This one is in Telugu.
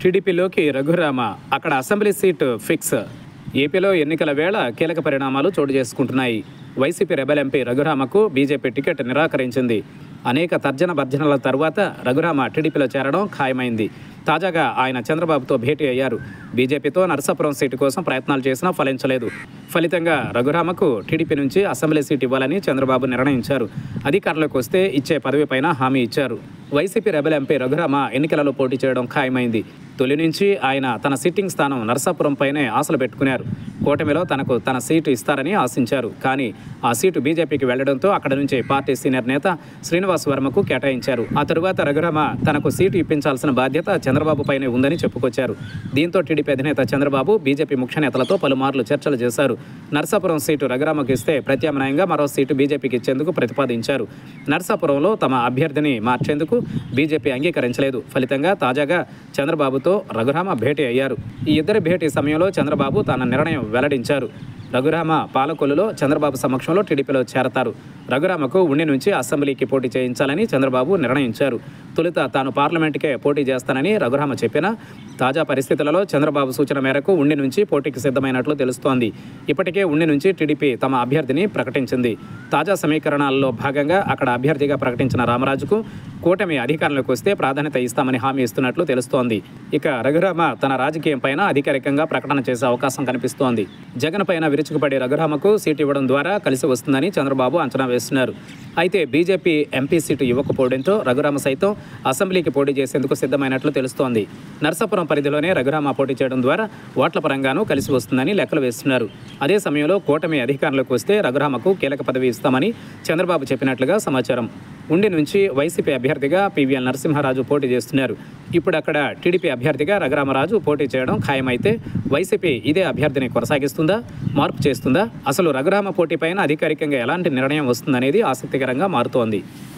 టీడీపీలోకి రఘురామ అక్కడ అసెంబ్లీ సీటు ఫిక్స్ ఏపీలో ఎన్నికల వేళ కీలక పరిణామాలు చోటు చేసుకుంటున్నాయి వైసీపీ రెబెల్ ఎంపీ రఘురామకు బీజేపీ టికెట్ నిరాకరించింది అనేక తర్జన భర్జనల తర్వాత రఘురామ టీడీపీలో చేరడం ఖాయమైంది తాజాగా ఆయన చంద్రబాబుతో భేటీ అయ్యారు బీజేపీతో నరసాపురం సీటు కోసం ప్రయత్నాలు చేసినా ఫలించలేదు ఫలితంగా రఘురామకు టీడీపీ నుంచి అసెంబ్లీ సీటు ఇవ్వాలని చంద్రబాబు నిర్ణయించారు అధికారంలోకి వస్తే ఇచ్చే పదవిపైన హామీ ఇచ్చారు వైసీపీ రెబెల్ ఎంపీ రఘురామ ఎన్నికలలో పోటీ చేయడం ఖాయమైంది తొలి నుంచి ఆయన తన సిట్టింగ్ స్థానం నరసాపురంపైనే ఆశలు పెట్టుకున్నారు కూటమిలో తనకు తన సీటు ఇస్తారని ఆశించారు కానీ ఆ సీటు బీజేపీకి వెళ్లడంతో అక్కడ నుంచి పార్టీ సీనియర్ నేత శ్రీనివాస్ వర్మకు కేటాయించారు ఆ తరువాత రఘురామ తనకు సీటు ఇప్పించాల్సిన బాధ్యత చంద్రబాబు పైనే ఉందని చెప్పుకొచ్చారు దీంతో టీడీపీ అధినేత చంద్రబాబు బీజేపీ ముఖ్య నేతలతో పలుమార్లు చర్చలు చేశారు నరసాపురం సీటు రఘురామకు ఇస్తే ప్రత్యామ్నాయంగా మరో సీటు బీజేపీకి ఇచ్చేందుకు ప్రతిపాదించారు నరసాపురంలో తమ అభ్యర్థిని మార్చేందుకు బీజేపీ అంగీకరించలేదు ఫలితంగా తాజాగా చంద్రబాబుతో రఘురామ భేటీ అయ్యారు ఈ ఇద్దరి భేటీ సమయంలో చంద్రబాబు తన నిర్ణయం వెల్లడించారు రఘురామ పాలకొల్లులో చంద్రబాబు సమక్షంలో టీడీపీలో చేరతారు రఘురామకు ఉండి నుంచి అసెంబ్లీకి పోటీ చేయించాలని చంద్రబాబు నిర్ణయించారు తొలుత తాను పార్లమెంటుకే పోటీ చేస్తానని రఘురామ చెప్పినా తాజా పరిస్థితులలో చంద్రబాబు సూచన మేరకు ఉండి నుంచి పోటీకి సిద్ధమైనట్లు తెలుస్తోంది ఇప్పటికే ఉండి నుంచి టీడీపీ తమ అభ్యర్థిని ప్రకటించింది తాజా సమీకరణాల్లో భాగంగా అక్కడ అభ్యర్థిగా ప్రకటించిన రామరాజుకు కూటమి అధికారంలోకి వస్తే ప్రాధాన్యత ఇస్తామని హామీ ఇస్తున్నట్లు తెలుస్తోంది ఇక రఘురామ తన రాజకీయం పైన అధికారికంగా ప్రకటన చేసే అవకాశం కనిపిస్తోంది జగన్ పైన విరుచుకుపడే రఘురామకు సీటు ఇవ్వడం ద్వారా కలిసి వస్తుందని చంద్రబాబు అంచనా వేస్తున్నారు అయితే బీజేపీ ఎంపీ సీటు ఇవ్వకపోవడంతో రఘురామ సైతం అసెంబ్లీకి పోటీ చేసేందుకు సిద్ధమైనట్లు తెలుస్తోంది నర్సాపురం పరిధిలోనే రఘురామ పోటీ చేయడం ద్వారా ఓట్ల పరంగానూ కలిసి వస్తుందని లెక్కలు వేస్తున్నారు అదే సమయంలో కూటమి అధికారంలోకి వస్తే రఘురామకు కీలక పదవి ఇస్తామని చంద్రబాబు చెప్పినట్లుగా సమాచారం ఉండి నుంచి వైసీపీ అభ్యర్థిగా పివిఎల్ నరసింహారాజు పోటీ చేస్తున్నారు ఇప్పుడు అక్కడ టీడీపీ అభ్యర్థిగా రఘురామరాజు పోటీ చేయడం ఖాయమైతే వైసీపీ ఇదే అభ్యర్థిని కొనసాగిస్తుందా మార్పు చేస్తుందా అసలు రఘురామ పోటీపైన అధికారికంగా ఎలాంటి నిర్ణయం వస్తుందనేది ఆసక్తికరంగా మారుతోంది